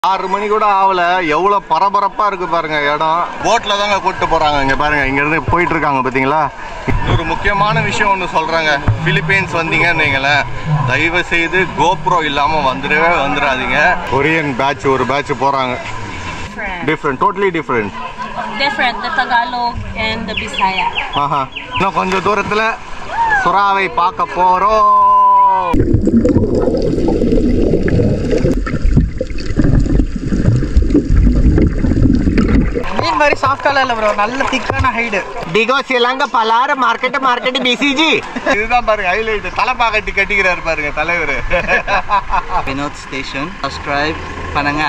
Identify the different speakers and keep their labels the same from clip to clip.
Speaker 1: ஆறு மணி கூட ஆகல எவ்வளவு பரபரப்பா இருக்கு பாருங்க இடம் போட்ல தாங்க கூட்டு போறாங்க இங்க பாருங்க இங்க இருந்து போயிட்டு இருக்காங்க பாத்தீங்களா ஒரு முக்கியமான விஷயம் ஒன்று சொல்றாங்க பிலிப்பைன்ஸ் வந்தீங்கன்னு வைங்களேன் தயவு செய்து கோப்ரோ இல்லாம வந்துடவே வந்துடாதீங்க கொரியன் பேட்ச் ஒரு பேட்ச் போறாங்க
Speaker 2: different.
Speaker 1: Different totally different
Speaker 2: Different, the Tagalog and the Bisaya.
Speaker 1: ஆஹா இன்னும் கொஞ்சம் தூரத்துல சுறாவை பார்க்க போறோம்
Speaker 3: மீன் மாதிரி சாஃப்டாலாம் இல்லை ப்ரோ நல்ல திக்கான ஹைடு
Speaker 1: டிகோ சிலங்க பலார மார்க்கெட் மார்க்கெட் பிசிஜி இதுதான் பாருங்க ஹைலைட் தலைப்பாக்கட்டி கட்டிக்கிறாரு பாருங்க தலைவர்
Speaker 3: வினோத் ஸ்டேஷன் சப்ஸ்கிரைப் பண்ணுங்க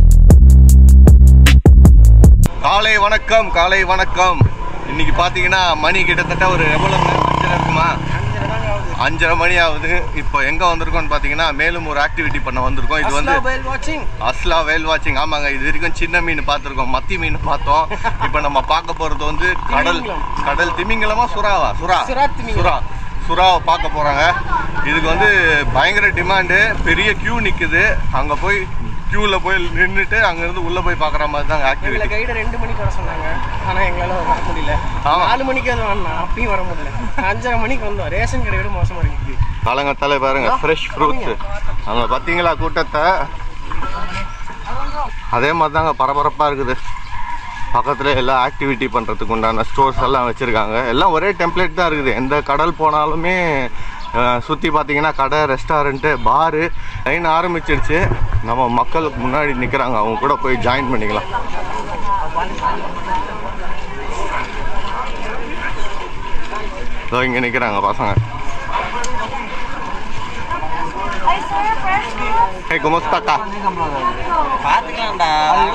Speaker 1: காலை வணக்கம் காலை வணக்கம் இன்னைக்கு பாத்தீங்கன்னா மணி கிட்டத்தட்ட ஒரு எவ்வளவு அஞ்சரை இருக்குமா அஞ்சரை மணி ஆகுது இப்போ எங்க வந்திருக்கோம்னு பாத்தீங்கன்னா மேலும் ஒரு ஆக்டிவிட்டி பண்ண வந்திருக்கோம் இது வந்து
Speaker 3: வாட்சிங்
Speaker 1: அஸ்லா வேல் வாட்சிங் ஆமாங்க இது வரைக்கும் சின்ன மீன் பார்த்துருக்கோம் மத்தி மீன் பார்த்தோம் இப்போ நம்ம பார்க்க போறது வந்து கடல் கடல் திமிங்கலமா சுறாவா சுறா
Speaker 3: சுறா திமிங்கலம்.
Speaker 1: சுறா சுறாவை பார்க்க போறாங்க இதுக்கு வந்து பயங்கர டிமாண்டு பெரிய கியூ நிக்குது அங்க போய் கியூல போய் நின்றுட்டு அங்க இருந்து உள்ள போய் பார்க்குற மாதிரி தான்
Speaker 3: எங்களை
Speaker 1: ஆக்டிவிட்டி
Speaker 3: கைடு ரெண்டு மணிக்கு வர சொன்னாங்க ஆனா எங்களால வர முடியல
Speaker 1: ஆமா.
Speaker 3: நாலு மணிக்கு அது வரணும் அப்பயும் வர முடியல அஞ்சரை மணிக்கு வந்தோம் ரேஷன் கடை விட மோசமா இருக்குது
Speaker 1: காலங்கத்தால பாருங்க ஃப்ரெஷ் ஃப்ரூட்ஸ் அங்க பார்த்தீங்களா கூட்டத்தை அதே மாதிரி தாங்க பரபரப்பாக இருக்குது பக்கத்தில் எல்லாம் ஆக்டிவிட்டி பண்ணுறதுக்கு உண்டான ஸ்டோர்ஸ் எல்லாம் வச்சுருக்காங்க எல்லாம் ஒரே டெம்ப்ளேட் தான் இருக்குது எந்த கடல் போனாலுமே சுற்றி பார்த்தீங்கன்னா கடை ரெஸ்டாரண்ட்டு பாரு லைன் ஆரம்பிச்சிடுச்சு நம்ம மக்களுக்கு முன்னாடி நிற்கிறாங்க அவங்க கூட போய் ஜாயின் பண்ணிக்கலாம் இதோ இங்கே நிற்கிறாங்க பசங்க Hey, kumusta ka?
Speaker 3: பாத்துக்கலாம்டா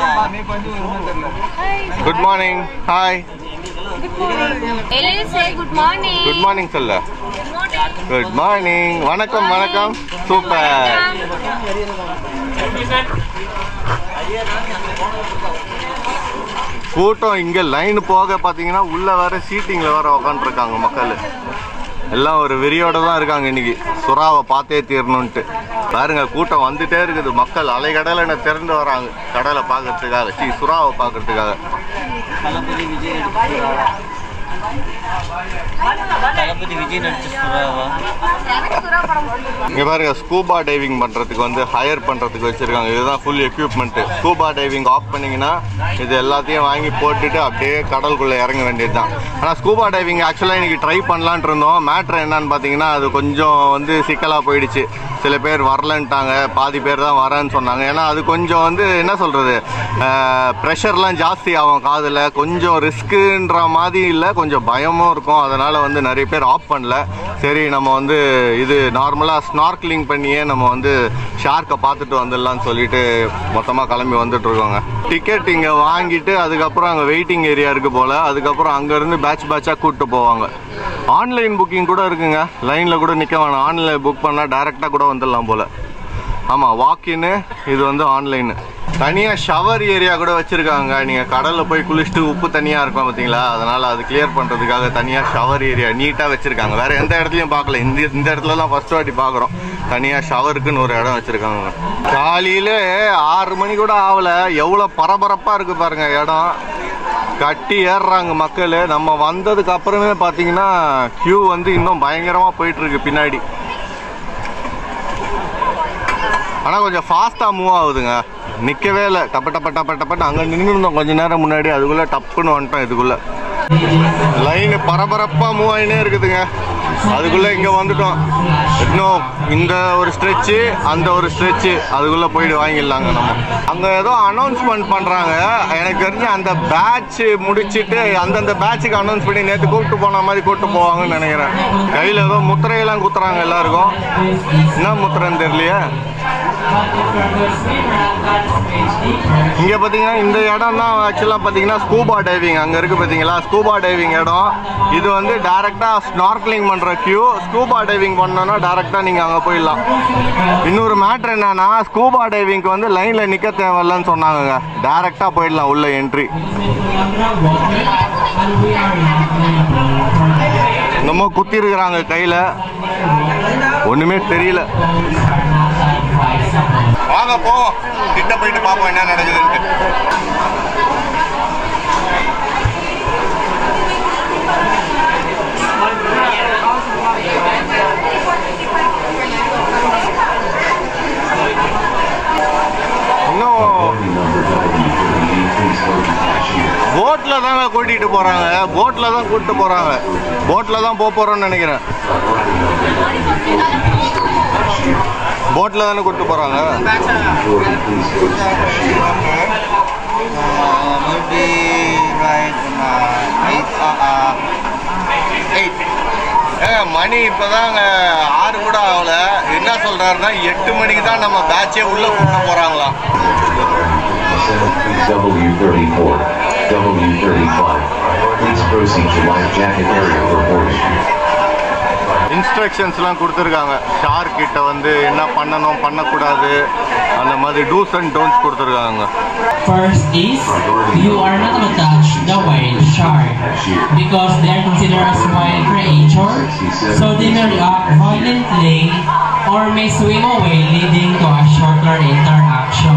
Speaker 1: Good morning. Hi.
Speaker 2: Ellen say good morning.
Speaker 1: Good morning சொல்ல
Speaker 2: Good morning.
Speaker 1: Good morning. வணக்கம் வணக்கம் சூப்பர் கூட்டம் இங்க லைன் போக பாத்தீங்கன்னா உள்ள வேற சீட்டிங்ல வேற உக்காந்துருக்காங்க மக்கள் எல்லாம் ஒரு வெறியோட தான் இருக்காங்க இன்னைக்கு சுறாவை பார்த்தே தீரணும்ட்டு பாருங்க கூட்டம் வந்துட்டே இருக்குது மக்கள் அலைக்கடலை திறந்து வராங்க கடலை பார்க்கறதுக்காக சீ சுறாவை பார்க்கறதுக்காக
Speaker 3: தளபதி விஜய் நடிச்சு தளபதி விஜய் நடிச்சு சுறாவா
Speaker 1: இங்க பாருங்க ஸ்கூபா டைவிங் பண்றதுக்கு வந்து ஹையர் பண்றதுக்கு வச்சிருக்காங்க இதுதான் full equipment scuba diving off பண்ணீங்கன்னா இது எல்லாத்தையும் வாங்கி போட்டுட்டு அப்படியே கடலுக்குள்ள இறங்க வேண்டியது தான் ஆனால் ஸ்கூபா டைவிங் ஆக்சுவலாக இன்னைக்கு ட்ரை பண்ணலான்ட்டு இருந்தோம் மேட்ரு என்னன்னு பார்த்தீங்கன்னா அது கொஞ்சம் வந்து சிக்கலாக போயிடுச்சு சில பேர் வரலன்ட்டாங்க பாதி பேர் தான் வரேன்னு சொன்னாங்க ஏன்னா அது கொஞ்சம் வந்து என்ன சொல்றது ப்ரெஷர்லாம் ஜாஸ்தி ஆகும் காதில் கொஞ்சம் ரிஸ்க்குன்ற மாதிரி இல்லை கொஞ்சம் பயமும் இருக்கும் அதனால வந்து நிறைய பேர் ஆஃப் பண்ணல சரி நம்ம வந்து இது நார்மலாக ஸ்னார்க்லிங் பண்ணியே நம்ம வந்து ஷார்க்கை பார்த்துட்டு வந்துடலாம்னு சொல்லிட்டு மொத்தமாக கிளம்பி வந்துட்டு இருக்கோங்க டிக்கெட் இங்கே வாங்கிட்டு அதுக்கப்புறம் அங்கே வெயிட்டிங் ஏரியா இருக்கு போல் அதுக்கப்புறம் அங்கேருந்து பேட்ச் பேட்சாக கூப்பிட்டு போவாங்க ஆன்லைன் புக்கிங் கூட இருக்குங்க லைனில் கூட நிற்க வேணாம் ஆன்லைன் புக் பண்ணால் டைரெக்டாக கூட வந்துடலாம் போல் ஆமாம் வாக்கின்னு இது வந்து ஆன்லைனு தனியாக ஷவர் ஏரியா கூட வச்சுருக்காங்க நீங்கள் கடலில் போய் குளிச்சுட்டு உப்பு தனியாக இருக்கும் பார்த்தீங்களா அதனால் அது கிளியர் பண்ணுறதுக்காக தனியாக ஷவர் ஏரியா நீட்டாக வச்சுருக்காங்க வேறு எந்த இடத்துலையும் பார்க்கல இந்த இந்த இடத்துல தான் ஃபஸ்ட் வாட்டி பார்க்குறோம் தனியாக ஷவருக்குன்னு ஒரு இடம் வச்சுருக்காங்க காலையில் ஆறு மணி கூட ஆகலை எவ்வளோ பரபரப்பாக இருக்குது பாருங்க இடம் கட்டி ஏறுறாங்க மக்கள் நம்ம வந்ததுக்கு அப்புறமே பார்த்தீங்கன்னா க்யூ வந்து இன்னும் பயங்கரமாக போயிட்டு இருக்கு பின்னாடி ஆனால் கொஞ்சம் ஃபாஸ்ட்டாக மூவ் ஆகுதுங்க நிற்கவே இல்லை டப்ப டப்ப டப்ப டப்பன்னு அங்கே நின்று இருந்தோம் கொஞ்ச நேரம் முன்னாடி அதுக்குள்ளே டப்புன்னு வந்துட்டோம் இதுக்குள்ளே லைனு பரபரப்பாக மூவ் ஆகினே இருக்குதுங்க அதுக்குள்ளே இங்கே வந்துட்டோம் இன்னும் இந்த ஒரு ஸ்ட்ரெச்சு அந்த ஒரு ஸ்ட்ரெச்சு அதுக்குள்ளே போயிட்டு வாங்கிடலாங்க நம்ம அங்கே ஏதோ அனௌன்ஸ்மெண்ட் பண்ணுறாங்க எனக்கு தெரிஞ்சு அந்த பேட்ச் முடிச்சிட்டு அந்தந்த பேட்சுக்கு அனௌன்ஸ் பண்ணி நேற்று கூப்பிட்டு போன மாதிரி கூப்பிட்டு போவாங்கன்னு நினைக்கிறேன் கையில் ஏதோ முத்திரையெல்லாம் குத்துறாங்க எல்லாருக்கும் என்ன முத்திரைன்னு தெரியலையே இங்க பாத்தீங்கன்னா இந்த இடம் தான் ஆக்சுவலா பாத்தீங்கன்னா ஸ்கூபா டைவிங் அங்க இருக்கு பாத்தீங்களா ஸ்கூபா டைவிங் இடம் இது வந்து டைரக்டா ஸ்னார்க்லிங் பண்ற கியூ ஸ்கூபா டைவிங் பண்ணோம்னா டைரக்டா நீங்க அங்க போயிடலாம் இன்னொரு மேட்ரு என்னன்னா ஸ்கூபா டைவிங்க்கு வந்து லைன்ல நிக்க தேவையில்லைன்னு சொன்னாங்க டைரக்டா போயிடலாம் உள்ள என்ட்ரி என்னமோ குத்தி இருக்கிறாங்க கையில ஒண்ணுமே தெரியல வாங்க போவோம் கிட்ட போயிட்டு பார்ப்போம் என்ன நடக்குதுன்ட்டு இன்னும் போட்ல தாங்க கூட்டிட்டு போறாங்க போட்ல தான் கூட்டிட்டு போறாங்க போட்ல தான் போக போறோம்னு நினைக்கிறேன் போட்ல தானே கூட்டிட்டு போறாங்க
Speaker 4: maybe like uh, eight uh, uh, eight.
Speaker 1: ஏங்க மணி இப்போதாங்க ஆறு கூட ஆகல என்ன சொல்றாருன்னா எட்டு மணிக்கு தான் நம்ம பேட்சே உள்ள கூப்பிட்டு போறாங்களாம்
Speaker 5: W34, W35. Please proceed to life jacket area for boarding.
Speaker 1: இன்ஸ்ட்ரக்ஷன்ஸ்லாம் கொடுத்துருக்காங்க ஷார் கிட்ட வந்து என்ன பண்ணணும் பண்ணக்கூடாது அந்த மாதிரி டூஸ் அண்ட் டோன்ஸ் கொடுத்துருக்காங்க
Speaker 6: First is, you are not to touch the whale shark because they are considered as wild creature, so they may react violently or may swim away leading to a shorter interaction.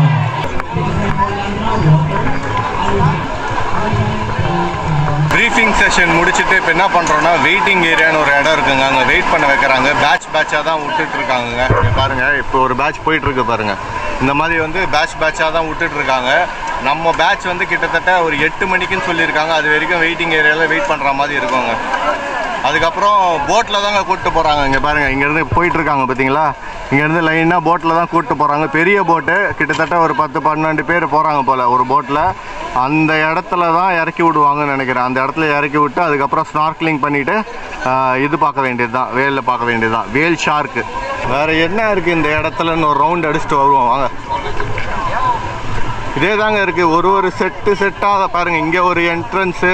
Speaker 1: Briefing session முடிச்சுட்டு இப்போ என்ன பண்ணுறோன்னா waiting ஏரியான்னு ஒரு இடம் இருக்குங்க அங்கே wait பண்ண வைக்கிறாங்க பேட்ச் பேட்சாக தான் விட்டுட்டு இருக்காங்க இங்க பாருங்க இப்போ ஒரு பேட்ச் போயிட்டு இருக்கு பாருங்க இந்த மாதிரி வந்து பேட்ச் பேட்சாக தான் விட்டுட்டு இருக்காங்க நம்ம பேட்ச் வந்து கிட்டத்தட்ட ஒரு எட்டு மணிக்குன்னு சொல்லியிருக்காங்க அது வரைக்கும் வெயிட்டிங் ஏரியாவில் வெயிட் பண்ணுற மாதிரி இருக்குங்க அதுக்கப்புறம் போட்டில் தாங்க கூப்பிட்டு போகிறாங்க இங்கே பாருங்கள் இங்கேருந்து போயிட்டு இருக்காங்க பார்த்தீங்களா இங்கேருந்து லைனாக போட்டில் தான் கூப்பிட்டு போகிறாங்க பெரிய போட்டு கிட்டத்தட்ட ஒரு பத்து பன்னெண்டு பேர் போகிறாங்க போல் ஒரு போட்டில் அந்த இடத்துல தான் இறக்கி விடுவாங்கன்னு நினைக்கிறேன் அந்த இடத்துல இறக்கி விட்டு அதுக்கப்புறம் ஸ்னார்க்லிங் பண்ணிவிட்டு இது பார்க்க வேண்டியது தான் வேலில் பார்க்க வேண்டியது தான் வேல் ஷார்க்கு வேறு என்ன இருக்குது இந்த இடத்துலன்னு ஒரு ரவுண்ட் அடிச்சுட்டு வருவோம் வாங்க இதே தாங்க இருக்குது ஒரு ஒரு செட்டு செட்டாக பாருங்கள் இங்கே ஒரு என்ட்ரன்ஸு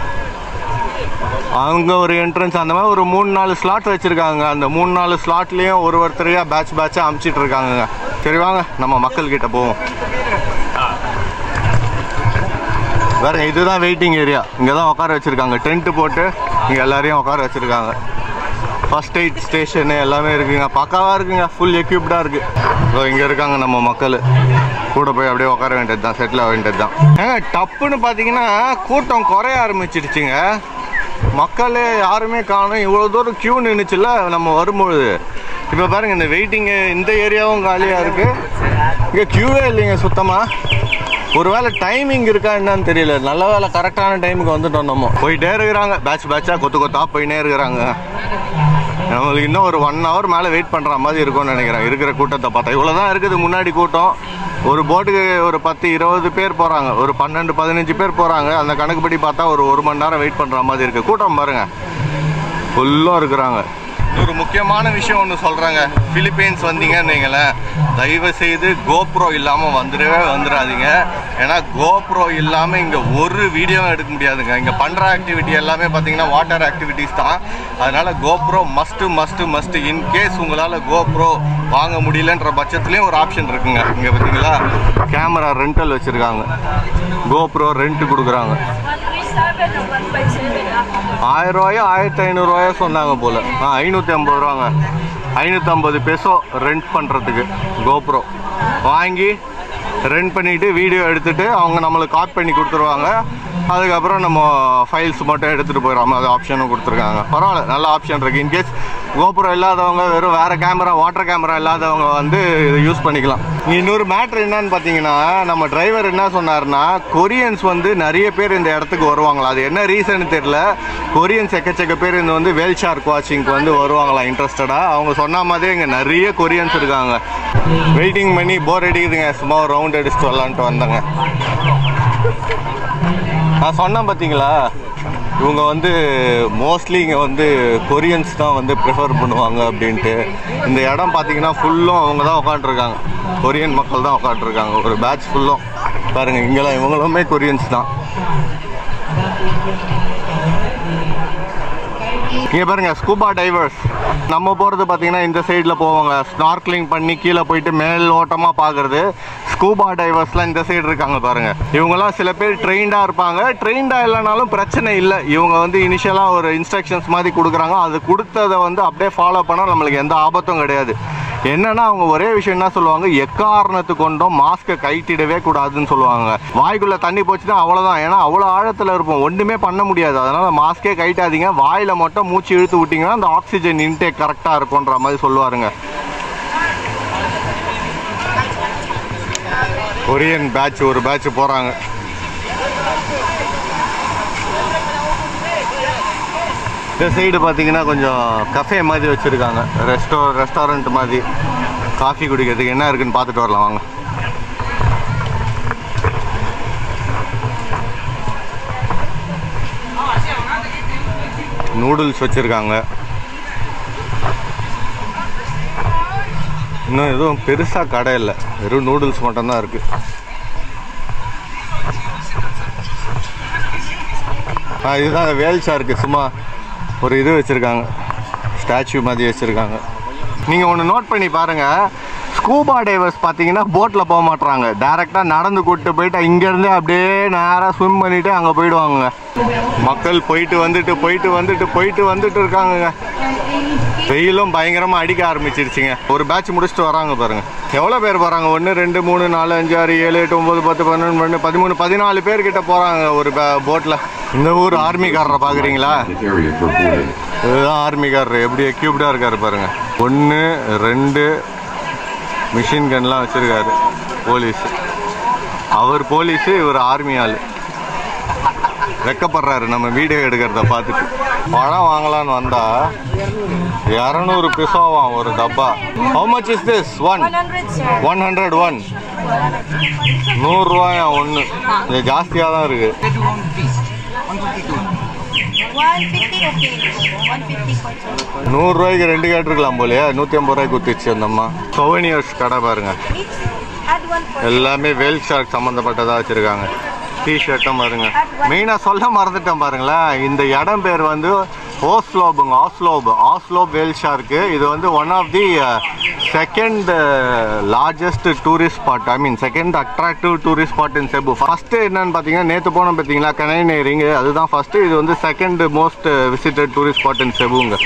Speaker 1: அங்கே ஒரு என்ட்ரன்ஸ் அந்த மாதிரி ஒரு மூணு நாலு ஸ்லாட் வச்சுருக்காங்க அந்த மூணு நாலு ஸ்லாட்லேயும் ஒரு ஒருத்தரையாக பேட்ச் பேட்சாக அமுச்சிட்டு இருக்காங்க சரி வாங்க நம்ம மக்கள்கிட்ட போவோம் வேற இதுதான் வெயிட்டிங் ஏரியா இங்கே தான் உட்கார வச்சுருக்காங்க டென்ட்டு போட்டு இங்கே எல்லாரையும் உட்கார வச்சுருக்காங்க ஃபர்ஸ்ட் எய்ட் ஸ்டேஷனு எல்லாமே இருக்குங்க பக்காவாக இருக்குங்க ஃபுல் எக்யூப்டாக இருக்குது ஸோ இங்கே இருக்காங்க நம்ம மக்கள் கூட போய் அப்படியே உட்கார வேண்டியது தான் செட்டில் ஆக வேண்டியது தான் ஏங்க டப்புன்னு பார்த்தீங்கன்னா கூட்டம் குறைய ஆரம்பிச்சிடுச்சுங்க மக்களே யாருமே காணும் இவ்வளோ தூரம் க்யூ நின்றுச்சுல நம்ம வரும்பொழுது இப்போ பாருங்க இந்த வெயிட்டிங்கு இந்த ஏரியாவும் காலியாக இருக்குது இங்கே க்யூவே இல்லைங்க சுத்தமாக ஒருவேளை டைமிங் இருக்கா என்னன்னு தெரியல நல்ல வேலை கரெக்டான டைமுக்கு வந்துட்டோம் நம்ம போயிட்டே இருக்கிறாங்க பேட்ச் பேட்சாக கொத்து கொத்தா போயினே இருக்கிறாங்க நம்மளுக்கு இன்னும் ஒரு ஒன் ஹவர் மேலே வெயிட் பண்ணுற மாதிரி இருக்கும்னு நினைக்கிறேன் இருக்கிற கூட்டத்தை பார்த்தா இவ்வளோ தான் இருக்குது முன்னாடி கூட்டம் ஒரு போட்டுக்கு ஒரு பத்து இருபது பேர் போகிறாங்க ஒரு பன்னெண்டு பதினஞ்சு பேர் போகிறாங்க அந்த கணக்குப்படி பார்த்தா ஒரு ஒரு மணி நேரம் வெயிட் பண்ணுற மாதிரி இருக்குது கூட்டம் பாருங்க ஃபுல்லாக இருக்கிறாங்க ஒரு முக்கியமான விஷயம் ஒன்று சொல்கிறேங்க பிலிப்பைன்ஸ் வந்தீங்கன்னு வைங்களேன் தயவு செய்து கோப்ரோ இல்லாமல் வந்துடவே வந்துடாதீங்க ஏன்னா கோப்ரோ இல்லாமல் இங்கே ஒரு வீடியோவும் எடுக்க முடியாதுங்க இங்கே பண்ணுற ஆக்டிவிட்டி எல்லாமே பார்த்தீங்கன்னா வாட்டர் ஆக்டிவிட்டீஸ் தான் அதனால் GoPro must must must in case உங்களால் கோப்ரோ வாங்க முடியலன்ற பட்சத்துலேயும் ஒரு ஆப்ஷன் இருக்குங்க இங்கே பார்த்தீங்களா கேமரா ரெண்டல் வச்சுருக்காங்க கோப்ரோ ரெண்ட் கொடுக்குறாங்க ஆயிரம் ரூபாயோ ஆயிரத்தி ஐநூறுரூவாயோ சொன்னாங்க போல் ஆ ஐநூற்றி ஐம்பது ரூபாங்க ஐநூற்றம்பது பெசோ ரெண்ட் பண்ணுறதுக்கு கோப்ரோ வாங்கி ரெண்ட் பண்ணிவிட்டு வீடியோ எடுத்துகிட்டு அவங்க நம்மளுக்கு காப்பி பண்ணி கொடுத்துருவாங்க அதுக்கப்புறம் நம்ம ஃபைல்ஸ் மட்டும் எடுத்துகிட்டு போயிடலாம் அது ஆப்ஷனும் கொடுத்துருக்காங்க பரவாயில்ல நல்ல ஆப்ஷன் இருக்குது இன்கேஸ் கோபுரம் இல்லாதவங்க வெறும் வேறு கேமரா வாட்டர் கேமரா இல்லாதவங்க வந்து இதை யூஸ் பண்ணிக்கலாம் இன்னொரு மேட்ரு என்னன்னு பார்த்தீங்கன்னா நம்ம டிரைவர் என்ன சொன்னார்னா கொரியன்ஸ் வந்து நிறைய பேர் இந்த இடத்துக்கு வருவாங்களா அது என்ன ரீசன் தெரியல கொரியன்ஸ் எக்கச்சக்க பேர் இந்த வந்து வேல் ஷார்க் வாட்சிங்க்கு வந்து வருவாங்களா இன்ட்ரெஸ்டடாக அவங்க சொன்ன மாதிரி இங்கே நிறைய கொரியன்ஸ் இருக்காங்க வெயிட்டிங் பண்ணி போர் அடிக்குதுங்க சும்மா ஒரு ரவுண்ட் அடிச்சுட்டு வரலான்ட்டு வந்தேங்க நான் சொன்னேன் பார்த்தீங்களா இவங்க வந்து மோஸ்ட்லி இங்கே வந்து கொரியன்ஸ் தான் வந்து ப்ரிஃபர் பண்ணுவாங்க அப்படின்ட்டு இந்த இடம் பார்த்தீங்கன்னா ஃபுல்லும் அவங்க தான் உட்காந்துருக்காங்க கொரியன் மக்கள் தான் உட்காந்துருக்காங்க ஒரு பேட்ச் ஃபுல்லும் பாருங்க இங்கெல்லாம் இவங்களுமே கொரியன்ஸ் தான் இங்கே பாருங்க ஸ்கூபா டைவர்ஸ் நம்ம போகிறது பார்த்தீங்கன்னா இந்த சைடில் போவாங்க ஸ்னார்க்லிங் பண்ணி கீழே போயிட்டு மேல் ஓட்டமாக பார்க்குறது ஸ்கூபா டைவர்ஸ்லாம் இந்த சைடு இருக்காங்க பாருங்க இவங்கெல்லாம் சில பேர் ட்ரெயின்டாக இருப்பாங்க ட்ரெயின்டாக இல்லைனாலும் பிரச்சனை இல்லை இவங்க வந்து இனிஷியலாக ஒரு இன்ஸ்ட்ரக்ஷன்ஸ் மாதிரி கொடுக்குறாங்க அது கொடுத்ததை வந்து அப்படியே ஃபாலோ பண்ணால் நம்மளுக்கு எந்த ஆபத்தும் கிடையாது என்னன்னா அவங்க ஒரே விஷயம் என்ன சொல்லுவாங்க எக்காரணத்து கொண்டும் மாஸ்க்கை கைட்டிடவே கூடாதுன்னு சொல்லுவாங்க வாய்க்குள்ள தண்ணி போச்சுன்னா அவ்வளோதான் ஏன்னா அவ்வளோ ஆழத்தில் இருப்போம் ஒன்றுமே பண்ண முடியாது அதனால மாஸ்க்கே கைட்டாதீங்க வாயில மட்டும் மூச்சு இழுத்து விட்டீங்கன்னா அந்த ஆக்சிஜன் இன்டேக் கரெக்டாக இருக்கும்ன்ற மாதிரி சொல்லுவாருங்க கொரியன் பேட்ச் ஒரு பேட்ச் போகிறாங்க இந்த சைடு பார்த்தீங்கன்னா கொஞ்சம் கஃபே மாதிரி வச்சுருக்காங்க ரெஸ்டோ ரெஸ்டாரண்ட் மாதிரி காஃபி குடிக்கிறதுக்கு என்ன இருக்குன்னு பார்த்துட்டு வரலாம் வாங்க நூடுல்ஸ் வச்சுருக்காங்க இன்னும் எதுவும் பெருசாக கடை இல்லை வெறும் நூடுல்ஸ் மட்டும்தான் இருக்குது ஆ இதுதான் வேல் ஷார்க்கு சும்மா ஒரு இது வச்சுருக்காங்க ஸ்டாச்சு மாதிரி வச்சுருக்காங்க நீங்கள் ஒன்று நோட் பண்ணி பாருங்கள் ஸ்கூபா டைவர்ஸ் பார்த்தீங்கன்னா போட்டில் போக மாட்றாங்க டேரெக்டாக நடந்து கூப்பிட்டு போயிட்டு இங்கேருந்து அப்படியே நேராக ஸ்விம் பண்ணிவிட்டு அங்கே போயிடுவாங்க மக்கள் போயிட்டு வந்துட்டு போயிட்டு வந்துட்டு போயிட்டு வந்துட்டு இருக்காங்கங்க வெயிலும் பயங்கரமாக அடிக்க ஆரம்பிச்சிருச்சுங்க ஒரு பேட்ச் முடிச்சுட்டு வராங்க பாருங்க எவ்வளோ பேர் போகிறாங்க ஒன்று ரெண்டு மூணு நாலு அஞ்சு ஆறு ஏழு எட்டு ஒம்பது பத்து பன்னெண்டு பன்னெண்டு பதிமூணு பதினாலு பேர் கிட்ட போகிறாங்க ஒரு போட்டில் இந்த ஊர் ஆர்மிக்காரரை பார்க்குறீங்களா
Speaker 5: area for boarding.
Speaker 1: இதுதான் ஆர்மிக்காரர் எப்படி எக்யூப்டாக இருக்காரு பாருங்க ஒன்று ரெண்டு மிஷின் கன்லாம் வச்சிருக்காரு போலீஸ் அவர் போலீஸு இவர் ஆர்மி ஆள் வெக்கப்படுறாரு நம்ம வீடியோ எடுக்கிறத பார்த்துட்டு பழம் வாங்கலான்னு வந்தா இரநூறு பிசோவாம் ஒரு டப்பா how much is this one one hundred one நூறுரூவாயா ஒன்று இது ஜாஸ்தியாக தான் இருக்குது நூறுரூவாய்க்கு ரெண்டு கேட்டிருக்கலாம் போலயே நூற்றி ஐம்பது ரூபாய்க்கு குத்திச்சு அந்த அம்மா சொவனியர்ஸ் கடை பாருங்க எல்லாமே வேல் ஷார்க் சம்மந்தப்பட்டதாக வச்சுருக்காங்க டிஷர்ட்டும் பாருங்க மெயினாக சொல்ல மறந்துட்டேன் பாருங்களேன் இந்த இடம் பேர் வந்து ஓஸ்லோபுங்க ஆஸ்லோப் ஆஸ்லோப் வேல் ஷார்க்கு இது வந்து one of the second largest tourist spot I mean second attractive tourist spot in Cebu first என்னன்னு பார்த்தீங்கன்னா நேற்று போனோம் பார்த்தீங்களா கனைநேரிங் அதுதான் ஃபஸ்ட்டு இது வந்து second most visited tourist spot in செபுங்க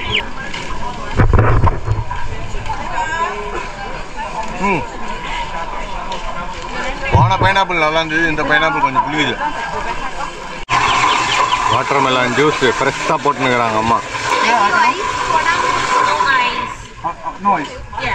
Speaker 1: ம் போன பைனாப்பிள் நல்லா இருந்தது இந்த பைனாப்பிள் கொஞ்சம் புளியுது வாட்டர் மெலான் ஜூஸ் ஃப்ரெஷ்ஷாக போட்டுனுக்குறாங்க அம்மா
Speaker 2: No ice. Yeah.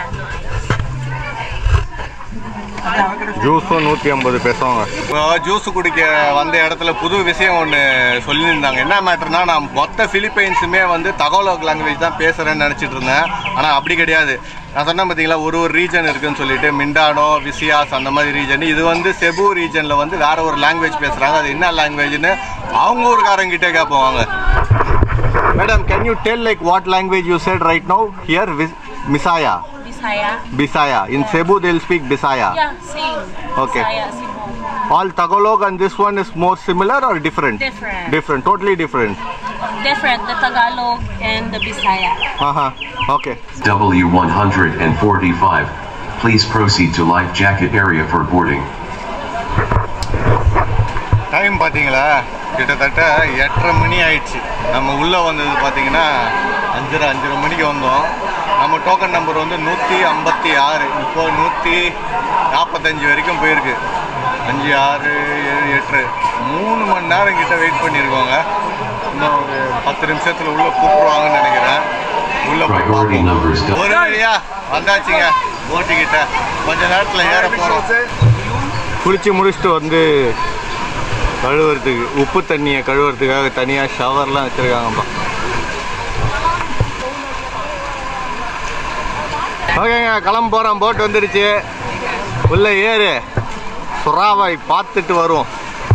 Speaker 1: ஜூஸும் நூற்றி ஐம்பது பேசுவாங்க இப்போ ஜூஸ் குடிக்க வந்த இடத்துல புது விஷயம் ஒன்று சொல்லியிருந்தாங்க என்ன மேட்டர்னா நான் மொத்த ஃபிலிப்பைன்ஸுமே வந்து தகவலோக் லாங்குவேஜ் தான் பேசுகிறேன்னு நினச்சிட்டு இருந்தேன் ஆனால் அப்படி கிடையாது நான் சொன்னேன் பார்த்தீங்களா ஒரு ஒரு ரீஜன் இருக்குன்னு சொல்லிட்டு மிண்டானோ விசியாஸ் அந்த மாதிரி ரீஜன் இது வந்து செபு ரீஜனில் வந்து வேற ஒரு லாங்குவேஜ் பேசுகிறாங்க அது என்ன லாங்குவேஜ்னு அவங்க ஊருக்காரங்கிட்டே கேட்போம் வாங்க madam can you tell like what language you said right no here Bisaya
Speaker 2: Bisaya.
Speaker 1: Bisaya in Cebu they'll speak Bisaya
Speaker 2: Yeah, same.
Speaker 1: Okay.
Speaker 2: Bisaya, Cebu.
Speaker 1: All Tagalog and this one is more similar or different?
Speaker 2: Different.
Speaker 1: Different, totally different.
Speaker 2: Different, the Tagalog and the Bisaya.
Speaker 1: Uh-huh. Okay.
Speaker 5: W145. Please proceed to life jacket area for boarding.
Speaker 1: Time பார்த்தீங்களா கிட்டத்தட்ட எட்டரை மணி ஆயிடுச்சு நம்ம உள்ளே வந்தது பார்த்தீங்கன்னா அஞ்சரை அஞ்சரை மணிக்கு வந்தோம் நம்ம டோக்கன் நம்பர் வந்து நூற்றி ஐம்பத்தி ஆறு இப்போ நூற்றி நாற்பத்தஞ்சு வரைக்கும் போயிருக்கு அஞ்சு ஆறு ஏழு எட்டு மூணு மணி நேரம் கிட்ட வெயிட் பண்ணியிருக்கோங்க இன்னும் ஒரு பத்து நிமிஷத்தில் உள்ளே கூப்பிடுவாங்கன்னு நினைக்கிறேன் உள்ளே போய்
Speaker 5: Priority
Speaker 1: பார்ப்போம்.
Speaker 5: numbers double.
Speaker 1: ஒரு வழியா வந்தாச்சுங்க போட்டுக்கிட்ட கொஞ்ச நேரத்தில் ஏற போகிறோம் குளிச்சு முடிச்சுட்டு வந்து கழுவுறதுக்கு உப்பு தண்ணியை கழுவுறதுக்காக தனியாக ஷவர்லாம் வச்சுருக்காங்கப்பா ஓகேங்க கிளம்ப போகிறோம் போட் வந்துடுச்சு உள்ள ஏறு சுறாவை பார்த்துட்டு வரும்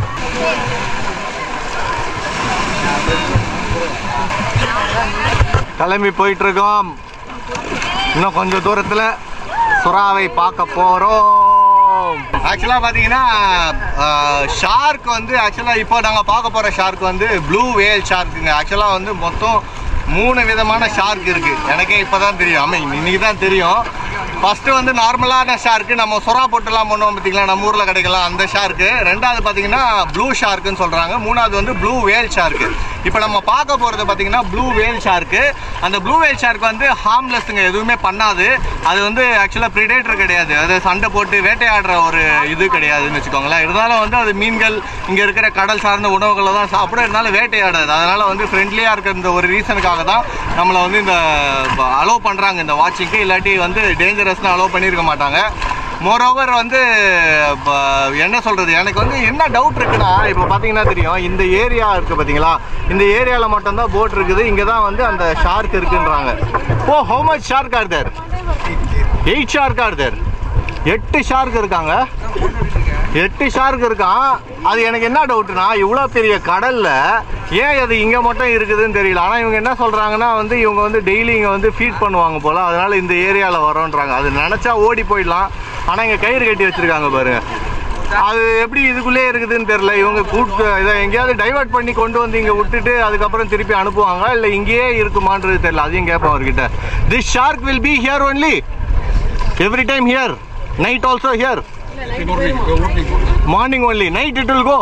Speaker 1: கிளம்பி போயிட்டு இருக்கோம் இன்னும் கொஞ்சம் தூரத்தில் சுறாவை பார்க்க போகிறோம் ஆக்சுவலாக பார்த்தீங்கன்னா ஷார்க் வந்து ஆக்சுவலாக இப்போ நாங்கள் பார்க்க போகிற ஷார்க் வந்து ப்ளூ வேல் ஷார்க்குங்க ஆக்சுவலாக வந்து மொத்தம் மூணு விதமான ஷார்க் இருக்குது எனக்கே இப்போ தான் தெரியும் ஆமாம் இன்னைக்கு தான் தெரியும் ஃபஸ்ட்டு வந்து நார்மலான ஷார்க்கு நம்ம சுறா போட்டுலாம் பண்ணுவோம் பார்த்தீங்களா நம்ம ஊரில் கிடைக்கலாம் அந்த ஷார்க்கு ரெண்டாவது பார்த்தீங்கன்னா ப்ளூ ஷார்க்குன்னு சொல்கிறாங்க மூணாவது வந்து ப்ளூ வேல் ஷார்க்கு இப்போ நம்ம பார்க்க போகிறது பார்த்தீங்கன்னா ப்ளூ வேல் ஷார்க்கு அந்த ப்ளூ வேல் ஷார்க் வந்து ஹார்ம்லெஸ்ஸுங்க எதுவுமே பண்ணாது அது வந்து ஆக்சுவலாக ப்ரிடேட்டர் கிடையாது அது சண்டை போட்டு வேட்டையாடுற ஒரு இது கிடையாதுன்னு வச்சுக்கோங்களேன் இருந்தாலும் வந்து அது மீன்கள் இங்கே இருக்கிற கடல் சார்ந்த உணவுகளை தான் சாப்பிடும் இருந்தாலும் வேட்டையாடாது அதனால் வந்து ஃப்ரெண்ட்லியாக இருக்கிற இந்த ஒரு ரீசனுக்காக தான் நம்மளை வந்து இந்த அலோவ் பண்ணுறாங்க இந்த வாட்சிங்க்கு இல்லாட்டி வந்து டேஞ்சரஸ்னு அலோவ் பண்ணியிருக்க மாட்டாங்க மோரோவர் வந்து ப- என்ன சொல்றது எனக்கு வந்து என்ன டவுட் இருக்குன்னா இப்போ பார்த்தீங்கன்னா தெரியும் இந்த ஏரியா இருக்கு பார்த்தீங்களா இந்த ஏரியாவில் மட்டும்தான் போட் இருக்குது இங்கே தான் வந்து அந்த ஷார்க் இருக்குன்றாங்க oh how much shark are there eight shark are there எட்டு ஷார்க் இருக்காங்க எட்டு ஷார்க் இருக்கான் அது எனக்கு என்ன டவுட்னா இவ்வளோ பெரிய கடல்ல ஏன் அது இங்கே மட்டும் இருக்குதுன்னு தெரியல ஆனால் இவங்க என்ன சொல்றாங்கன்னா வந்து இவங்க வந்து டெய்லி இங்கே வந்து ஃபீட் பண்ணுவாங்க போல அதனால இந்த ஏரியாவில் வரோன்றாங்க அது நினச்சா ஓடி போயிடலாம் ஆனால் இங்கே கயிறு கட்டி வச்சிருக்காங்க பாருங்க அது எப்படி இதுக்குள்ளே இருக்குதுன்னு தெரியல இவங்க கூட்டு இதை எங்கேயாவது டைவர்ட் பண்ணி கொண்டு வந்து இங்கே விட்டுட்டு அதுக்கப்புறம் திருப்பி அனுப்புவாங்க இல்லை இங்கேயே இருக்குமான்றது தெரியல அதையும் கேட்போம் அவர்கிட்ட this shark will be here only every time here night also here morning only night it will go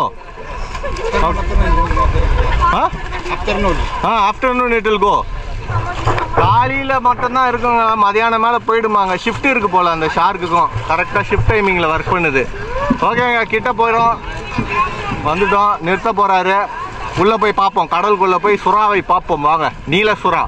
Speaker 1: ah afternoon it will go காலையில் மட்டும்தான் இருக்குங்க மதியானம் மேலே போயிடுமாங்க ஷிஃப்ட் இருக்கு போல் அந்த ஷார்க்குக்கும் கரெக்டாக ஷிஃப்ட் டைமிங்கில் ஒர்க் பண்ணுது ஓகேங்க கிட்ட போயிடும் வந்துட்டோம் நிறுத்த போகிறாரு உள்ளே போய் பார்ப்போம் கடலுக்குள்ளே போய் சுறாவை பார்ப்போம் வாங்க நீல சுறா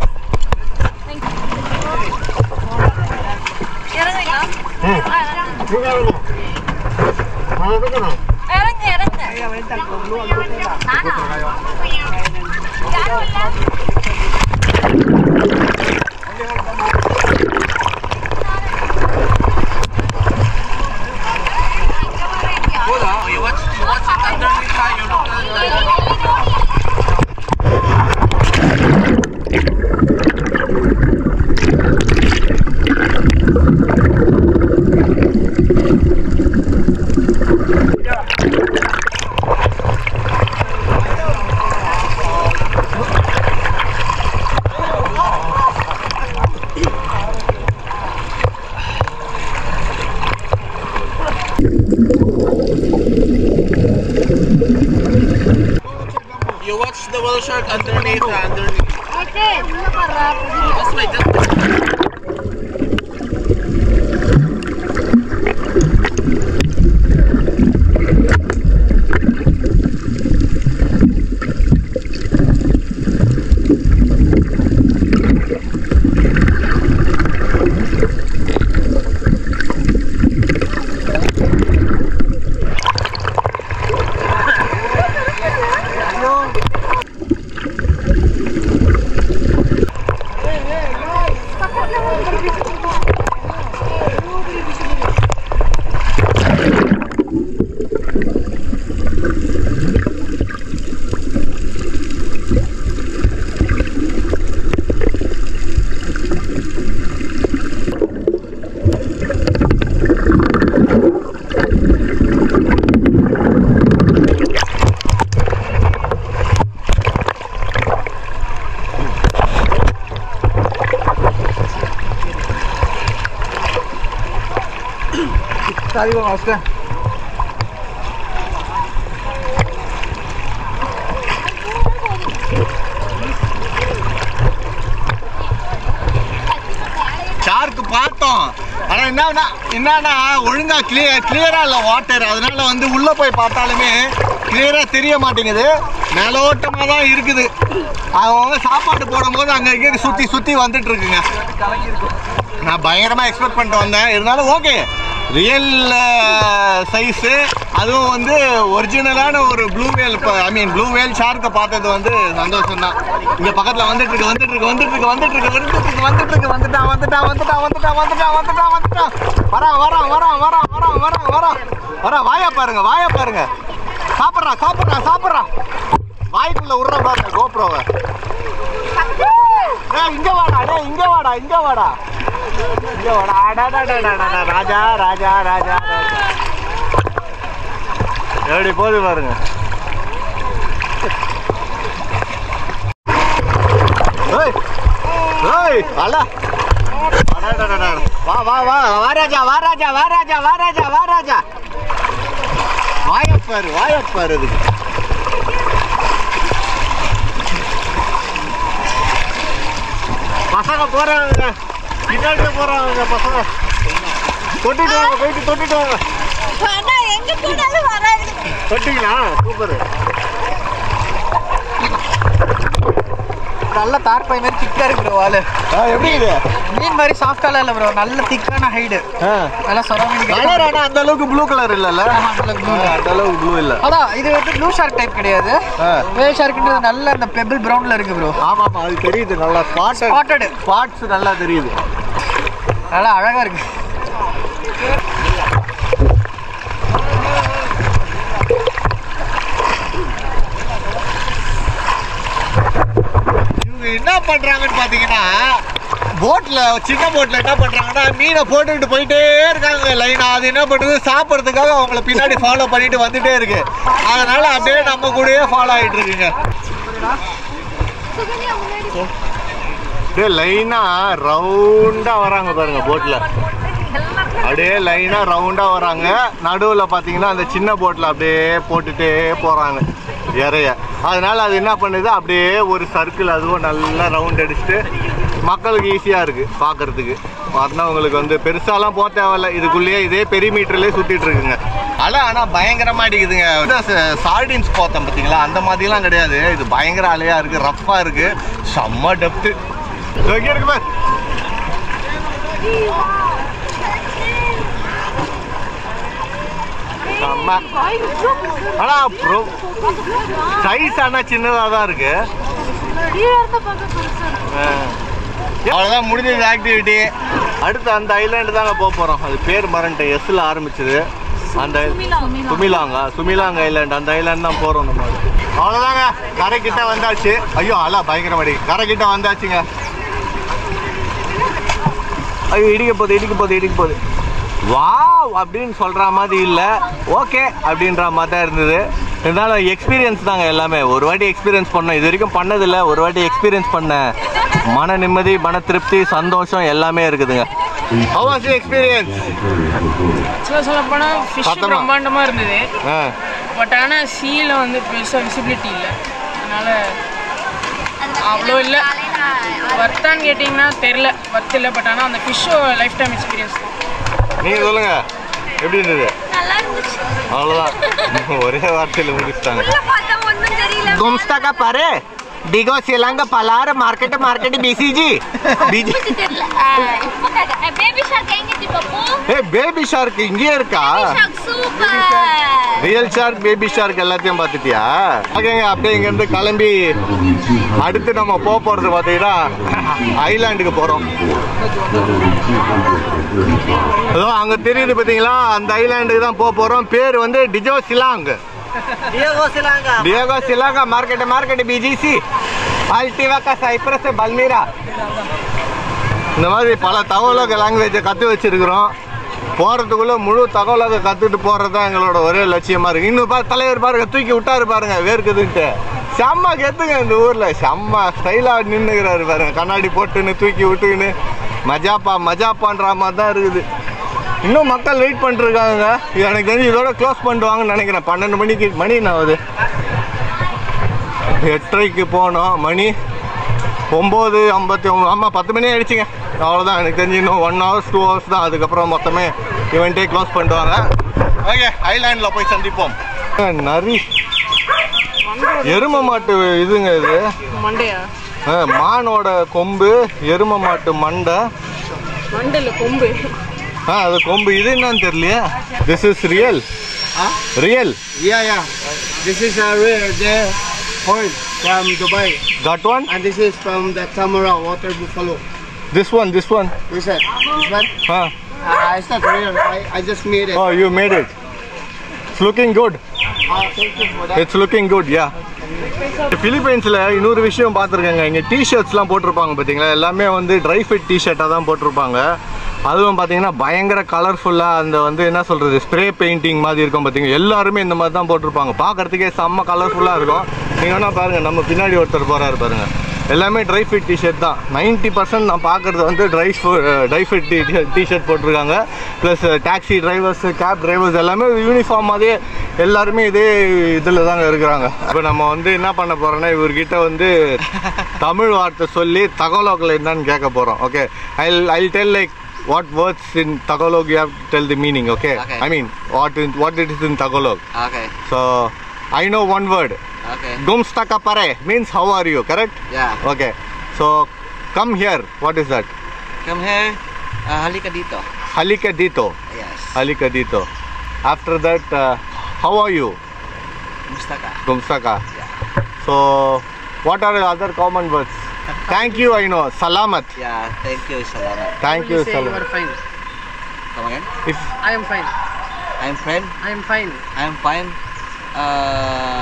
Speaker 7: இறங்கு இறங்கு நானா? யாரும் இல்ல?
Speaker 3: You watch the whale shark underneath, uh, underneath.
Speaker 7: ஏய், உள்ள பாருடா, புதிய.
Speaker 3: That's my that's
Speaker 1: ஷார்க் பார்த்தோம் ஆனால் என்னன்னா என்னன்னா ஒழுங்கா கிளியர் கிளியராக இல்லை வாட்டர் அதனால வந்து உள்ளே போய் பார்த்தாலுமே கிளியராக தெரிய மாட்டேங்குது மேலோட்டமாக தான் இருக்குது அவங்க சாப்பாடு போடும்போது அங்கே இங்கே சுற்றி சுற்றி வந்துட்டு இருக்குங்க நான் பயங்கரமாக எக்ஸ்பெக்ட் பண்ணிட்டு வந்தேன் இருந்தாலும் ஓகே ரியல் சைஸு அதுவும் வந்து ஒரிஜினலான ஒரு ப்ளூ வேல் ஐ மீன் ப்ளூ வேல் ஷார்க்கை பார்த்தது வந்து சந்தோஷம் தான் இங்கே பக்கத்தில் வந்துட்டு இருக்கு வந்துட்டு இருக்கு வந்துட்டு இருக்கு வந்துட்டு இருக்கு வந்துட்டு இருக்கு வந்துட்டு இருக்கு வந்துட்டான் வந்துட்டான் வந்துட்டான் வந்துட்டான் வந்துட்டான் வந்துட்டான் வந்துட்டான் வரான் வரான் வரான் வரான் வரான் வரான் வரான் வரான் வாயா பாருங்க வாயா பாருங்க சாப்பிட்றான் சாப்பிட்றான் சாப்பிட்றான் வாய்க்குள்ள விட்ற பாருங்க கோப்ரோவை டேய் இங்க வாடா டேய் இங்க வாடா இங்க வாடா இங்க வாடா அடடடடடடா, ராஜா ராஜா ராஜா ராஜா எப்படி போகுது பாருங்க ஏய் ஏய் அல அடடடடடா. வா வா வா வா ராஜா வா ராஜா வா ராஜா வா ராஜா வா ராஜா வாயப்பாரு வாயப்பாரு இதுக்கு பசங்க போறாங்க பின்னாடி போறாங்க பசங்க தொட்டுட்டு வாங்க போயிட்டு தொட்டுட்டு வாங்க
Speaker 7: வேணாம், எங்க போனாலும் வராது
Speaker 1: தொட்டிங்களா சூப்பர்
Speaker 3: நல்ல தார்பாய் மாதிரி திக்கா இருக்கு ப்ரோ வாலு
Speaker 1: எப்படி இது
Speaker 3: மீன் மாதிரி சாஃப்டாலாம் இல்லை ப்ரோ நல்ல திக்கான ஹைடு நல்லா சொராமி
Speaker 1: கலர் ஆனா அந்த அளவுக்கு ப்ளூ கலர் இல்லல்ல
Speaker 3: blue
Speaker 1: ஆ, அந்த அளவுக்கு ப்ளூ இல்ல
Speaker 3: அதான் இது வந்து ப்ளூ ஷார்க் டைப் கிடையாது
Speaker 1: ஆ.
Speaker 3: வேல் ஷார்க்ன்றது நல்ல அந்த பெபிள் ப்ரௌன்ல இருக்கு ப்ரோ
Speaker 1: ஆமா ஆமா அது தெரியுது நல்லா ஸ்பாட்
Speaker 3: Spotted.
Speaker 1: ஸ்பாட்ஸ் நல்லா தெரியுது
Speaker 3: நல்லா அழகா இருக்கு
Speaker 1: இவங்க என்ன பண்றாங்கன்னு பாத்தீங்கன்னா போட்ல சின்ன போட்ல என்ன பண்றாங்கன்னா மீனை போட்டுக்கிட்டு போயிட்டே இருக்காங்க லைனா அது என்ன பண்ணுது சாப்பிட்றதுக்காக அவங்கள பின்னாடி ஃபாலோ பண்ணிட்டு வந்துட்டே இருக்கு அதனால அப்படியே நம்ம கூடயே ஃபாலோ ஆயிட்டு இருக்குங்க அப்படியே லைனா ரவுண்டா வராங்க பாருங்க போட்ல அப்படியே லைனா ரவுண்டா வராங்க நடுவுல பாத்தீங்கன்னா அந்த சின்ன போட்ல அப்படியே போட்டுட்டே போறாங்க இறைய அதனால அது என்ன பண்ணுது அப்படியே ஒரு சர்க்கிள் அதுவும் நல்லா ரவுண்ட் அடிச்சுட்டு மக்களுக்கு ஈஸியா இருக்கு பாக்குறதுக்கு வந்தவங்களுக்கு வந்து பெருசாலாம் போக தேவையில்ல இதுக்குள்ளேயே இதே பெரிமீட்டர்லயே சுத்திட்டு இருக்குங்க அலை ஆனா பயங்கரமா அடிக்குதுங்க சார்டின்ஸ் போத்தம் பாத்தீங்களா அந்த மாதிரிலாம் கிடையாது இது பயங்கர அலையா இருக்கு ரஃப்பா இருக்கு செம்ம டெப்த்து இருக்கு பாரு செம்ம. ஆனா ப்ரோ சைஸ் ஆனா சின்னதா தான் இருக்கு ஆ. அவ்வளவுதான் முடிஞ்சது ஆக்டிவிட்டி அடுத்து அந்த ஐலாண்டு தாங்க போக போறோம் அது பேர் மறந்துட்டேன் எஸ்ல ஆரம்பிச்சது அந்த சுமிலாங்க சுமிலாங்க ஐலாண்ட் அந்த ஐலாண்ட் தான் போறோம் நம்ம அதுக்கு. அவ்வளவுதாங்க கரை கிட்ட வந்தாச்சு ஐயோ அலா பயங்கரமாடி கரை கிட்ட வந்தாச்சுங்க ஐயோ இடிக்க போகுது இடிக்க போகுது இடிக்க போகுது வாவ் அப்படின்னு சொல்ற மாதிரி இல்லை ஓகே அப்படின்ற மாதிரி தான் இருந்தது இருந்தாலும் எக்ஸ்பீரியன்ஸ் தாங்க எல்லாமே ஒரு வாட்டி எக்ஸ்பீரியன்ஸ் பண்ணோம் இது வரைக்கும் பண்ணதில்லை ஒரு வாட்டி எக்ஸ்பீரியன்ஸ் பண்ண மன நிம்மதி மன திருப்தி சந்தோஷம் எல்லாமே இருக்குதுங்க How was your experience?
Speaker 8: சொல்ல சொல்ல போனால் ஃபிஷ்
Speaker 1: சத்தமா.
Speaker 8: பிரம்மாண்டமாக இருந்தது
Speaker 1: ஆ
Speaker 8: பட் ஆனால் சீல வந்து பெருசாக விசிபிலிட்டி இல்லை அதனால அவ்வளோ இல்லை வர்த்தான்னு கேட்டிங்கன்னா தெரில வர்த்து இல்லை பட் ஆனால் அந்த ஃபிஷ்ஷோ லைஃப் டைம் எக்ஸ்பீரியன்ஸ் தான்
Speaker 1: நீங்க சொல்லுங்க எப்படி இருந்தது
Speaker 7: நல்லா இருந்துச்சு
Speaker 1: அவ்வளோதான் ஒரே வார்த்தையில் முடிச்சிட்டாங்க
Speaker 7: உள்ள பார்த்தா ஒண்ணும் தெரியல
Speaker 1: கும்ஸ்தாக்கா பாரு டிகோ சிலாங்க பலார மார்க்கெட் மார்க்கெட் பிசிஜி பிஜி
Speaker 7: தெரியல இப்போ பேபி ஷார்க் எங்கிட்டு பப்பு
Speaker 1: ஏ பேபி ஷார்க் இங்கேயே இருக்கா
Speaker 7: shark super
Speaker 1: real shark baby shark எல்லாத்தையும் பார்த்துட்டியா ஓகேங்க அப்படியே இங்கேருந்து கிளம்பி அடுத்து நம்ம போக போகிறது பார்த்தீங்கன்னா ஐலாண்டுக்கு போகிறோம் அதோ அங்கே தெரியுது பார்த்தீங்களா அந்த ஐலாண்டுக்கு தான் போக போகிறோம் பேர் வந்து டிஜோ சிலாங் டியோகோ சிலாங்கா மார்க்கெட் மார்க்கெட் பிஜிசி அல்டிவாக்கா சைப்ரஸ் பல்மீரா இந்த மாதிரி பல தகவலக லாங்குவேஜை கற்று வச்சிருக்கிறோம் போகிறதுக்குள்ள முழு தகவலக கற்றுட்டு போகிறது தான் எங்களோட ஒரே லட்சியமாக இருக்குது இன்னும் பா தலைவர் பாருங்க தூக்கி விட்டாரு பாருங்க வேர்க்குதுன்ட்டு செம்ம கெத்துங்க இந்த ஊரில் செம்ம ஸ்டைலாக நின்றுக்கிறாரு பாருங்க கண்ணாடி போட்டுன்னு தூக்கி விட்டுக்கின்னு மஜாப்பா மஜாப்பான்ற மாதிரி தான் இருக்குது இன்னும் மக்கள் வெயிட் பண்ணிருக்காங்க எனக்கு தெரிஞ்சு இதோட க்ளோஸ் பண்ணிடுவாங்கன்னு நினைக்கிறேன் பன்னெண்டு மணிக்கு மணி என்ன ஆகுது எட்டரைக்கு போனோம் மணி ஒம்பது ஐம்பத்தி ஒம்பது ஆமாம் பத்து மணி ஆயிடுச்சுங்க அவ்வளோதான் எனக்கு தெரிஞ்சு இன்னும் ஒன் ஹவர்ஸ் டூ ஹவர்ஸ் தான் அதுக்கப்புறம் மொத்தமே இவன்ட்டே க்ளோஸ் பண்ணிடுவாங்க ஓகே ஐலாண்டில் போய் சந்திப்போம் நரி எரும மாட்டு இதுங்க இது
Speaker 8: மண்டையா
Speaker 1: ஆ, மானோட கொம்பு எரும மாட்டு மண்டை
Speaker 8: மண்டையில் கொம்பு
Speaker 1: ஆ அது கொம்பு இது என்னன்னு தெரியலையே this is real real
Speaker 3: Yeah, yeah. This is a rare there horn from Dubai.
Speaker 1: That one
Speaker 3: And this is from the Tamara water buffalo.
Speaker 1: This one this one
Speaker 3: This is this one.
Speaker 1: Ah
Speaker 3: Uh, it's not rare. I, I just made it.
Speaker 1: Oh you made it it's looking good
Speaker 3: Uh, thank you for that.
Speaker 1: It's looking good yeah பிலிப்பைன்ஸில் இன்னொரு விஷயம் பார்த்துருக்கேங்க இங்கே டிஷர்ட்ஸ்லாம் போட்டிருப்பாங்க பார்த்தீங்களா எல்லாமே வந்து try fit டிஷர்ட்டாக தான் போட்டிருப்பாங்க அதுவும் பார்த்தீங்கன்னா பயங்கர கலர்ஃபுல்லாக அந்த வந்து என்ன சொல்கிறது ஸ்ப்ரே பெயிண்டிங் மாதிரி இருக்கும் பார்த்தீங்க எல்லாருமே இந்த மாதிரி தான் போட்டிருப்பாங்க பார்க்கறதுக்கே செம்ம கலர்ஃபுல்லாக இருக்கும் நீங்கள் வேணா பாருங்கள் நம்ம பின்னாடி ஒருத்தர் போகிறாரு பாருங்கள் எல்லாமே ட்ரை ஃபிட் டிஷர்ட் தான் நைன்ட்டி பர்சன்ட் நான் பார்க்குறது வந்து ட்ரை ட்ரை ஃபிட் டிஷர்ட் போட்டிருக்காங்க plus taxi drivers cab drivers எல்லாமே யூனிஃபார்ம் மாதிரியே எல்லாருமே இதே இதில் தாங்க இருக்கிறாங்க இப்போ நம்ம வந்து என்ன பண்ண போகிறோம்னா இவர்கிட்ட வந்து தமிழ் வார்த்தை சொல்லி தகவலோக்கில் என்னன்னு கேட்க போகிறோம் okay I I tell like what words in Tagalog you have to tell the meaning, okay?
Speaker 4: Okay.
Speaker 1: I mean, what in, what it is in Tagalog.
Speaker 4: Okay.
Speaker 1: So, I know one word.
Speaker 4: Okay.
Speaker 1: Gumstaka pare means how are you, correct?
Speaker 4: Yeah.
Speaker 1: Okay. So, come here. What is that?
Speaker 4: Come here. Uh, halika dito.
Speaker 1: Halika dito.
Speaker 4: Yes.
Speaker 1: Halika dito. After that, uh, how are you?
Speaker 4: Musta ka?
Speaker 1: Gumstaka.
Speaker 4: Yeah.
Speaker 1: So, what are the other common words? Thank you, I know. Salamat.
Speaker 4: Yeah. Thank you. Salamat.
Speaker 1: Thank you,
Speaker 3: say you are
Speaker 1: Salamat.
Speaker 3: fine.
Speaker 4: Come again.
Speaker 1: If
Speaker 3: I am fine.
Speaker 4: I'm friend.
Speaker 3: I am fine.
Speaker 4: I'm fine. Uh,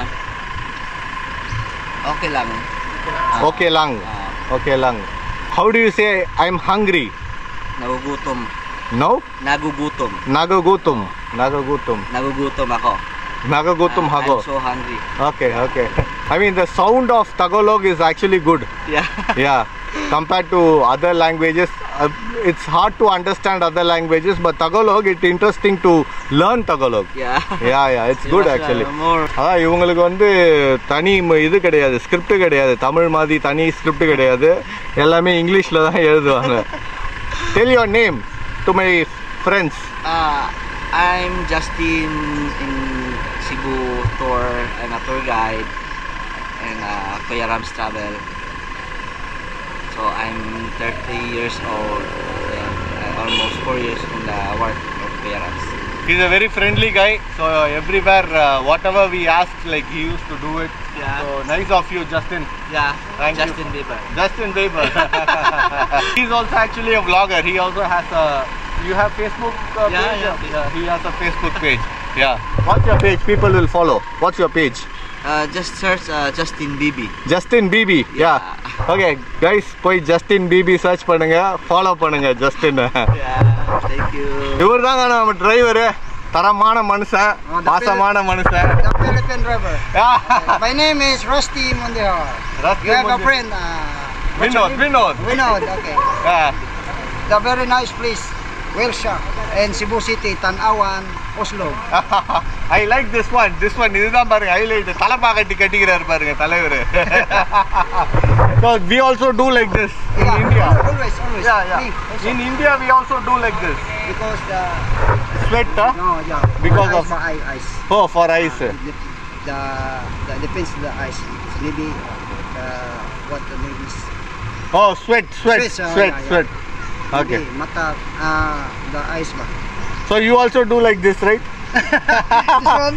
Speaker 4: okay lang. Ah,
Speaker 1: okay lang.
Speaker 4: ah,
Speaker 1: Okay lang. How do you say I'm hungry?
Speaker 4: nagugutom.
Speaker 1: No?
Speaker 4: Nagugutom.
Speaker 1: Nagagutom. Nagagutom.
Speaker 4: Nagugutom ako.
Speaker 1: Nagagutom
Speaker 4: Ah,
Speaker 1: hago.
Speaker 4: I'm so hungry.
Speaker 1: Okay, okay. I mean, the sound of Tagalog is actually good.
Speaker 4: Yeah.
Speaker 1: Yeah. Compared to other languages, uh, it's hard to understand other languages, but Tagalog, it's interesting to learn Tagalog.
Speaker 4: yeah.
Speaker 1: Yeah, yeah, it's good
Speaker 4: Yes,
Speaker 1: actually.
Speaker 4: uh, more.
Speaker 1: அதான் இவங்களுக்கு வந்து தனி ம- இது கிடையாது script கிடையாது தமிழ் மாதிரி தனி ஸ்கிரிப்ட் கிடையாது எல்லாமே இங்கிலீஷில் தான் எழுதுவாங்க tell your name to my friends
Speaker 4: Uh, I'm Justin in Cebu tour. I'm a tour guide and uh, Kuya Rams Travel. So I'm 30 years old and uh, almost 4 years in the work of Kuya Rams.
Speaker 1: He's a very friendly guy. So everywhere, uh, whatever we ask, like he used to do it.
Speaker 4: Yeah.
Speaker 1: So nice of you, Justin.
Speaker 4: Yeah,
Speaker 1: Thank you.
Speaker 4: Justin Bieber.
Speaker 1: Justin Bieber. He's also actually a vlogger. He also has a. You have Facebook uh,
Speaker 4: Yeah,
Speaker 1: page?
Speaker 4: yeah.
Speaker 1: He has a Facebook page. Yeah. What's your page? People will follow. What's your page?
Speaker 4: Uh, just search uh, Justin Bibi.
Speaker 1: Justin Bibi. Yeah. Okay, guys, போய் Justin பிபி search பண்ணுங்க follow பண்ணுங்க Justin
Speaker 4: Yeah, thank you.
Speaker 1: இவர் தாங்க நம்ம driver தரமான மனுஷன் பாசமான மனுஷன்
Speaker 9: The Philippine driver. My name is Rusty Mondihar.
Speaker 1: Rusty
Speaker 9: You have a
Speaker 1: Mondihar.
Speaker 9: friend, uh,
Speaker 1: Vinod Vinod
Speaker 9: Vinod, okay.
Speaker 1: Yeah.
Speaker 9: The very nice place, Wilshire, and Cebu City, Tanawan, Oslo.
Speaker 1: I like this one this one இதுதான் பாருங்க highlight தலைப்பா கட்டி கட்டிக்கிறாரு பாருங்க தலைவர் so we also do like this in
Speaker 9: Yeah,
Speaker 1: India
Speaker 9: always, always.
Speaker 1: Yeah, yeah.
Speaker 9: Me also.
Speaker 1: In India, we also do like this.
Speaker 9: Because the,
Speaker 1: Sweat, huh?
Speaker 9: no, yeah.
Speaker 1: Because
Speaker 9: the
Speaker 1: of-
Speaker 9: ice, for eye- ice.
Speaker 1: Oh, for ice.
Speaker 9: The, the, the depends the ice. It's maybe uh, what the maybe is.
Speaker 1: Oh, sweat, sweat,
Speaker 9: Sweat, uh,
Speaker 1: sweat,
Speaker 9: yeah, yeah.
Speaker 1: sweat. Okay.
Speaker 9: Maybe mata, uh, the ice ba?
Speaker 1: So you also do like this, right?
Speaker 9: This one.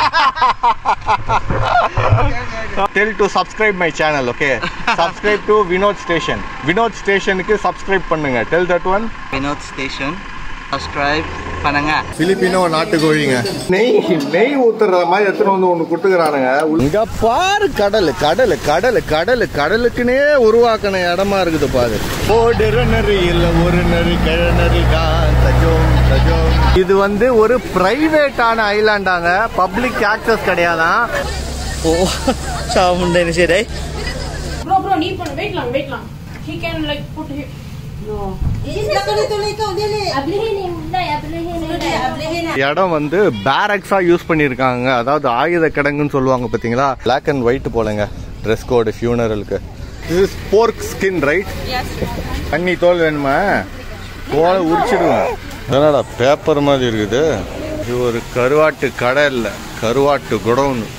Speaker 1: Tell to subscribe my channel, okay? subscribe to Vinod Station. Vinod Station க்கு subscribe பண்ணுங்க. Tell that one.
Speaker 4: Pinot Station. Subscribe. Pananga.
Speaker 1: Filipino நாட்டுக்கோழிங்க நெய் நெய் ஊத்துற மாதிரி எடுத்துட்டு வந்து ஒன்று குட்டுக்கிறானுங்க இங்க பாரு கடல் கடல் கடல் கடல் கடலுக்குனே உருவாக்கின இடமா இருக்குது பாரு ஓடுற நரி இல்ல ஒரு நரி கிழநரி தான் சஜோம் சஜோம் இது வந்து ஒரு பிரைவேட்டான ஐலாண்டாங்க பப்ளிக் ஆக்சஸ் கிடையாதான்
Speaker 4: Oh, sao mình đây xe đấy?
Speaker 8: Bro, bro, need one. Wait lang, wait lang. He can like put here.
Speaker 1: இடம் வந்து பேரக்ஸா யூஸ் பண்ணியிருக்காங்க அதாவது ஆயுத கிடங்குன்னு சொல்லுவாங்க பாத்தீங்களா பிளாக் அண்ட் ஒயிட் போலங்க ட்ரெஸ் கோடு ஃபியூனரலுக்கு இது போர்க் ஸ்கின் ரைட் தண்ணி தோல் வேணுமா தோலை உரிச்சிடுவோம் என்னடா பேப்பர் மாதிரி இருக்குது இது ஒரு கருவாட்டு கடை இல்லை கருவாட்டு குடோன்னு